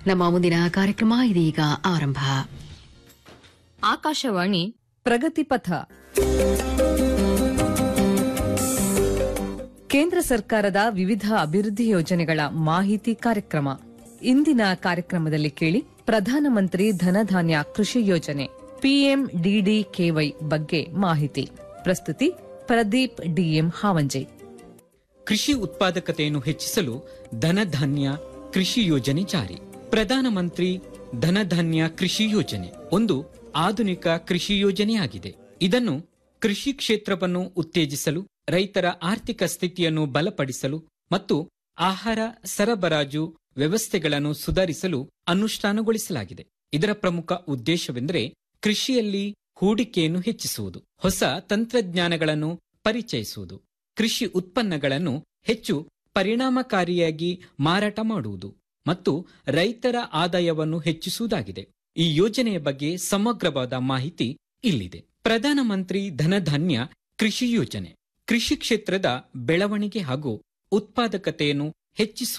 ನಮ್ಮ ಮುಂದಿನ ಕಾರ್ಯಕ್ರಮ ಇದೀಗ ಆರಂಭ ಆಕಾಶವಾಣಿ ಪ್ರಗತಿಪಥ ಕೇಂದ್ರ ಸರ್ಕಾರದ ವಿವಿಧ ಅಭಿವೃದ್ಧಿ ಯೋಜನೆಗಳ ಮಾಹಿತಿ ಕಾರ್ಯಕ್ರಮ ಇಂದಿನ ಕಾರ್ಯಕ್ರಮದಲ್ಲಿ ಕೇಳಿ ಪ್ರಧಾನಮಂತ್ರಿ ಧನಧಾನ್ಯ ಕೃಷಿ ಯೋಜನೆ ಪಿಎಂ ಡಿಡಿಕೆವೈ ಬಗ್ಗೆ ಮಾಹಿತಿ ಪ್ರಸ್ತುತಿ ಪ್ರದೀಪ್ ಡಿಎಂ ಹಾವಂಜೆ ಕೃಷಿ ಉತ್ಪಾದಕತೆಯನ್ನು ಹೆಚ್ಚಿಸಲು ಧನಧಾನ್ಯ ಕೃಷಿ ಯೋಜನೆ ಜಾರಿ ಪ್ರಧಾನಮಂತ್ರಿ ಧನಧಾನ್ಯ ಕೃಷಿ ಯೋಜನೆ ಒಂದು ಆಧುನಿಕ ಕೃಷಿ ಯೋಜನೆಯಾಗಿದೆ ಇದನ್ನು ಕೃಷಿ ಕ್ಷೇತ್ರವನ್ನು ಉತ್ತೇಜಿಸಲು ರೈತರ ಆರ್ಥಿಕ ಸ್ಥಿತಿಯನ್ನು ಬಲಪಡಿಸಲು ಮತ್ತು ಆಹಾರ ಸರಬರಾಜು ವ್ಯವಸ್ಥೆಗಳನ್ನು ಸುಧಾರಿಸಲು ಅನುಷ್ಠಾನಗೊಳಿಸಲಾಗಿದೆ ಇದರ ಪ್ರಮುಖ ಉದ್ದೇಶವೆಂದರೆ ಕೃಷಿಯಲ್ಲಿ ಹೂಡಿಕೆಯನ್ನು ಹೆಚ್ಚಿಸುವುದು ಹೊಸ ತಂತ್ರಜ್ಞಾನಗಳನ್ನು ಪರಿಚಯಿಸುವುದು ಕೃಷಿ ಉತ್ಪನ್ನಗಳನ್ನು ಹೆಚ್ಚು ಪರಿಣಾಮಕಾರಿಯಾಗಿ ಮಾರಾಟ ಮಾಡುವುದು ಮತ್ತು ರೈತರ ಆದಾಯವನ್ನು ಹೆಚ್ಚಿಸುವುದಾಗಿದೆ ಈ ಯೋಜನೆಯ ಬಗ್ಗೆ ಸಮಗ್ರವಾದ ಮಾಹಿತಿ ಇಲ್ಲಿದೆ ಪ್ರಧಾನಮಂತ್ರಿ ಧನಧಾನ್ಯ ಕೃಷಿ ಯೋಜನೆ ಕೃಷಿ ಕ್ಷೇತ್ರದ ಬೆಳವಣಿಗೆ ಹಾಗೂ ಉತ್ಪಾದಕತೆಯನ್ನು ಹೆಚ್ಚಿಸುವ